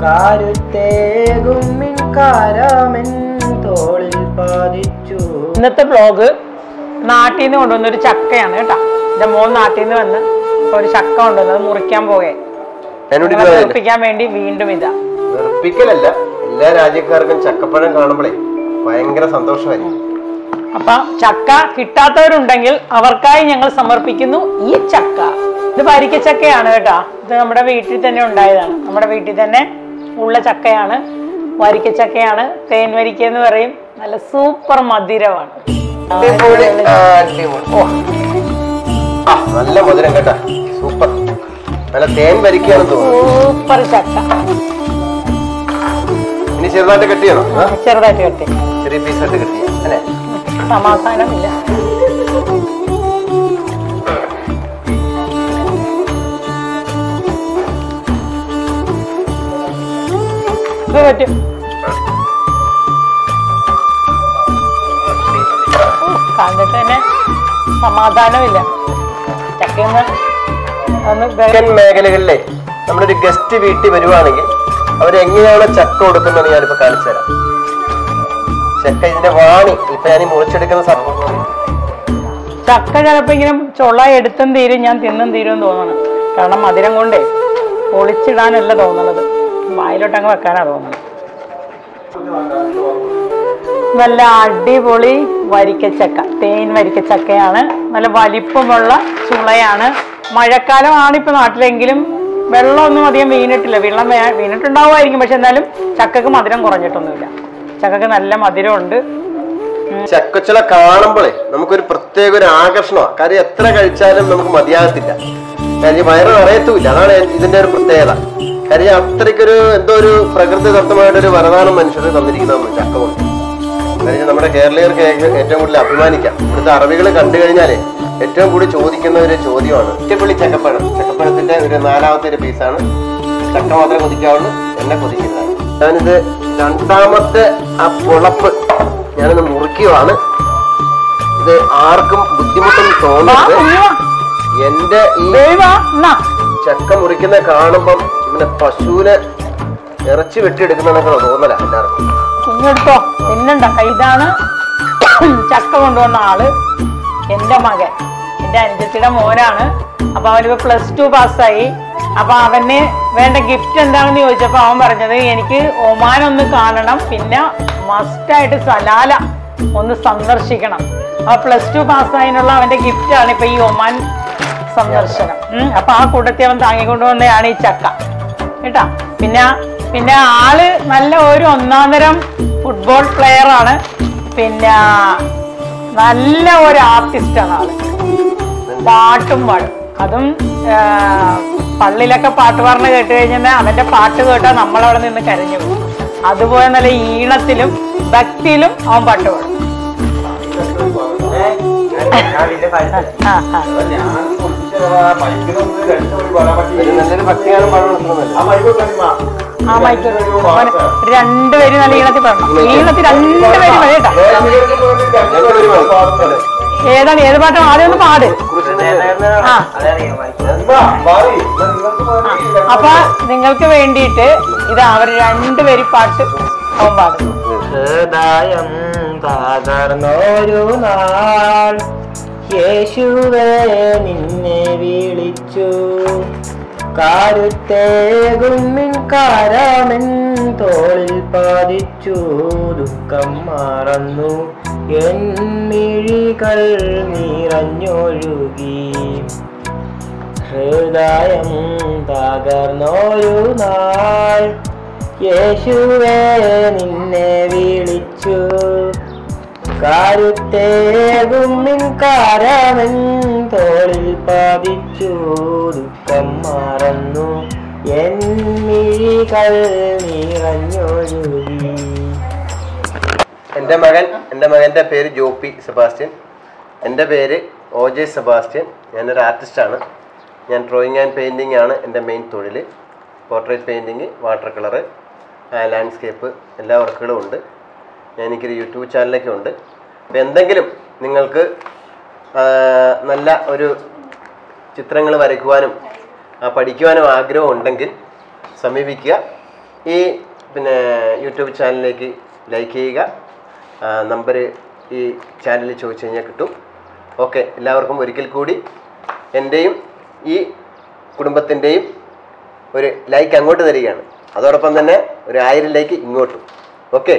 കാരുത്തേകും മിൻകാരമെൻ തോളിൽ പാതിച്ചു ഇന്നത്തെ ബ്ലോഗ് നാട്ടിൽ നിന്ന് കൊണ്ടുവന്നൊരു ചക്കയാണ് കേട്ടോ എൻ്റെ മോൻ നാട്ടിൽ നിന്ന് വന്ന് ഇപ്പൊ ഒരു ചക്ക കൊണ്ടുവന്നത് മുറിക്കാൻ പോകെ എന്നോട് ഇത് ഞങ്ങളെ പറയല്ലേ? വെറുപ്പിക്കാൻ വേണ്ടി വീണ്ടും ഇതാ വെറുപ്പിക്കലല്ല എല്ലാ രാജ്യക്കാർക്കും ചക്കപ്പഴം കാണുമ്പോഴേ ഭയങ്കര സന്തോഷമായിരിക്കും അപ്പൊ ചക്ക കിട്ടാത്തവരുണ്ടെങ്കിൽ അവർക്കായി ഞങ്ങൾ സമർപ്പിക്കുന്നു ഈ ചക്ക ഇത് വരിക്ക ചക്കയാണ് കേട്ടോ ഇത് നമ്മുടെ വീട്ടിൽ തന്നെ ഉണ്ടായതാണ് നമ്മുടെ വീട്ടിൽ തന്നെ ഉള്ള ചക്കയാണ് വരിക്ക ചക്കയാണ് തേൻ വരിക്ക എന്ന് പറയും നല്ല സൂപ്പർ മധുരമാണ് അടിപൊളി ആ, അടിപൊളി ഓ ആ നല്ല മധുരം കേട്ടാ സൂപ്പർ നല്ല തേൻ വരിക്കുകയാണെന്ന് തോന്നുന്നു സൂപ്പർ ചക്ക ഇനി ചെറുതായിട്ട് കട്ട് ചെയ്യണം ആ? ചെറുതായിട്ട് കെട്ടി ചെറിയ പീസായിട്ട് കട്ട് ചെയ്യാം അല്ലേ സമാധാനമില്ല ഇത് പറ്റും കണ്ടിട്ട് തന്നെ സമാധാനമില്ല ചക്കയൊന്ന് ഒന്ന് തെക്കൻ മേഖലകളിലെ നമ്മുടെ ഒരു ഗസ്റ്റ് വീട്ടിൽ വരുവാണെങ്കിൽ അവരെങ്ങനെയാണ് ചക്ക കൊടുക്കുന്നത് ഞാനിപ്പോ കാണിച്ചു തരാം ചക്ക ഇതിന്റെ വാണി ഇപ്പൊ ഞാൻ ഈ മുറിച്ചെടുക്കുന്ന സംഭവം ചക്ക ചിലപ്പോ ഇങ്ങനെ ചുള എടുത്തും തീരും ഞാൻ തിന്നും തീരും എന്ന് തോന്നണം കാരണം മധുരം കൊണ്ടേ ഒളിച്ചിടാനല്ല തോന്നണത് വായിലോട്ട് അങ്ങ് വെക്കാനാ തോന്നണത് നല്ല അടിപൊളി വരിക്കച്ചക്ക തേൻ വരിക്കച്ചക്കയാണ് നല്ല വലിപ്പമുള്ള ചുളയാണ് മഴക്കാലമാണ് ഇപ്പൊ നാട്ടിലെങ്കിലും വെള്ളമൊന്നും അധികം വീണിട്ടില്ല വെള്ളം വേ- വീണിട്ടുണ്ടാവുമായിരിക്കും പക്ഷെ എന്നാലും ചക്കക്ക് മധുരം കുറഞ്ഞിട്ടൊന്നുമില്ല ചക്കക്ക് നല്ല മധുരമുണ്ട് ചക്കച്ചുള കാണുമ്പോഴേ നമുക്കൊരു പ്രത്യേക ഒരു ആകർഷണമാണ് കാര്യം എത്ര കഴിച്ചാലും നമുക്ക് മതിയാകത്തില്ല കാര്യം വയറ് നിറയത്തുമില്ല അതാണ് ഇതിന്റെ ഒരു പ്രത്യേകത കാര്യം അത്രയ്ക്കൊരു എന്തോ ഒരു പ്രകൃതിദത്തമായിട്ടൊരു വരദാനം മനുഷ്യർ തന്നിരിക്കുന്നതാണ് ചക്ക കൊണ്ട് കാര്യം നമ്മുടെ കേരളീയർക്ക് ഏ- ഏറ്റവും കൂടുതൽ അഭിമാനിക്കാം ഇവിടുത്തെ അറിവികൾ കണ്ടു കഴിഞ്ഞാലേ ഏറ്റവും കൂടുതൽ ചോദിക്കുന്ന ഒരു ചോദ്യമാണ് ഒറ്റപ്പള്ളി ചക്കപ്പഴം ചക്കപ്പഴത്തിന്റെ ഒരു നാലാമത്തെ ഒരു പീസാണ് ചക്ക മാത്രമേ കൊതിക്കാവുള്ളൂ എന്നെ കൊതിക്കുന്നത് ഞാനിത് രണ്ടാമത്തെ ആ പൊളപ്പ് ഞാനൊന്ന് മുറിക്കുവാണ് ഇത് ആർക്കും ബുദ്ധിമുട്ടൊന്നും വാ, തോന്നരുത് കുഞ്ഞു വാ. എന്റെ ഈ ദേ വാ, എന്നാ. ചക്ക മുറിക്കുന്ന കാണുമ്പം ഇങ്ങനെ പശുവിനെ ഇറച്ചി വെട്ടിയെടുക്കുന്നതൊക്കെ തോന്നല എല്ലാവർക്കും കുഞ്ഞെടുത്തോ പിന്നെണ്ട ഇതാണ് ചക്ക കൊണ്ടുവന്ന ആള് എന്റെ മകൻ എന്റെ അനുജത്തിയുടെ മോനാണ് അപ്പൊ അവനിപ്പോ പ്ലസ് ടു പാസ്സായി അപ്പൊ അവന് വേണ്ട ഗിഫ്റ്റ് എന്താണെന്ന് ചോദിച്ചപ്പോ അവൻ പറഞ്ഞത് എനിക്ക് ഒമാൻ ഒന്ന് കാണണം പിന്നെ മസ്റ്റായിട്ട് സലാല ഒന്ന് സന്ദർശിക്കണം അപ്പൊ പ്ലസ് ടു പാസ്സായതിനുള്ള അവന്റെ ഗിഫ്റ്റ് ആണ് ഇപ്പൊ ഈ ഒമാൻ സന്ദർശനം ഉം. അപ്പൊ ആ കൂട്ടത്തിൽ അവൻ താങ്ങിക്കൊണ്ടുവന്നതാണ് ഈ ചക്ക കേട്ടാ പിന്നെ പിന്നെ ആള് നല്ല ഒരു ഒന്നാം തരം ഫുട്ബോൾ പ്ലെയർ ആണ് പിന്നെ നല്ല ഒരു ആർട്ടിസ്റ്റ് ആണ് ആള് പാട്ടും പാടും അതും ആ, പള്ളിയിലൊക്കെ പാട്ട് പറഞ്ഞ് കേട്ട് കഴിഞ്ഞാൽ അവന്റെ പാട്ട് കേട്ടാൽ നമ്മളവിടെ നിന്ന് കരഞ്ഞു പോകും അതുപോലെ നല്ല ഈണത്തിലും ഭക്തിയിലും അവൻ പാട്ട് പാടും ആ ആ ഒരു നല്ലൊരു ഭക്തിഗാനം പാടണമെന്നല്ല ആ മൈക്ക് രണ്ടുപേരും നല്ല ഈണത്തിൽ പാടണം ഈണത്തിൽ രണ്ടുപേരും മതി കേട്ടോ ഏതാണ് ഏത് പാട്ടാണ് ആദ്യം ഒന്ന് പാട് ആ അപ്പൊ നിങ്ങൾക്ക് വേണ്ടിയിട്ട് ഇത് അവർ രണ്ടുപേരും പാട്ട് അവൻ പാടുന്നു ഹൃദയം തകർന്നൊരു നാൾ യേശുവേ നിന്നെ വിളിച്ചു കാരുത്തേകും മിൻകാരമെൻ തോളിൽ പാതിച്ചു ദുഃഖം മറന്നു എൻ മിഴികൾ നിറഞ്ഞൊഴുകി ഹൃദയം തകർന്നൊരു നാൾ യേശുവേ നിന്നെ വിളിച്ചു കാരുത്തേകും കാരമൻ തോളിൽ പാതിച്ചു ദുഃഖം മറന്നു എൻ മിഴികൾ നിറഞ്ഞൊഴുകി എൻ്റെ മകൻ എൻ്റെ മകൻ്റെ പേര് ജോപ്പി സെബാസ്റ്റ്യൻ എൻ്റെ പേര് ഒ ജെ സെബാസ്റ്റ്യൻ ഞാനൊരു ആർട്ടിസ്റ്റാണ് ഞാൻ ഡ്രോയിങ് ആൻഡ് പെയിൻറ്റിംഗ് ആണ് എൻ്റെ മെയിൻ തൊഴിൽ portrait painting water colour landscape എല്ലാ വർക്കുകളും ഉണ്ട് ഞാൻ എനിക്കൊരു യൂട്യൂബ് ചാനലൊക്കെ ഉണ്ട് അപ്പോൾ എന്തെങ്കിലും നിങ്ങൾക്ക് ആ, നല്ല ഒരു ചിത്രങ്ങൾ വരയ്ക്കുവാനും ആ, പഠിക്കുവാനും ആഗ്രഹം ഉണ്ടെങ്കിൽ സമീപിക്കുക ഈ പിന്നെ യൂട്യൂബ് ചാനലിലേക്ക് ലൈക്ക് ചെയ്യുക നമ്പർ ഈ ചാനലിൽ ചോദിച്ചു കഴിഞ്ഞാൽ കിട്ടും ഓക്കെ എല്ലാവർക്കും ഒരിക്കൽ കൂടി എൻ്റെയും ഈ കുടുംബത്തിൻ്റെയും ഒരു ലൈക്ക് അങ്ങോട്ട് തരികയാണ് അതോടൊപ്പം തന്നെ ഒരു ആയിരം ലൈക്ക് ഇങ്ങോട്ടും ഓക്കെ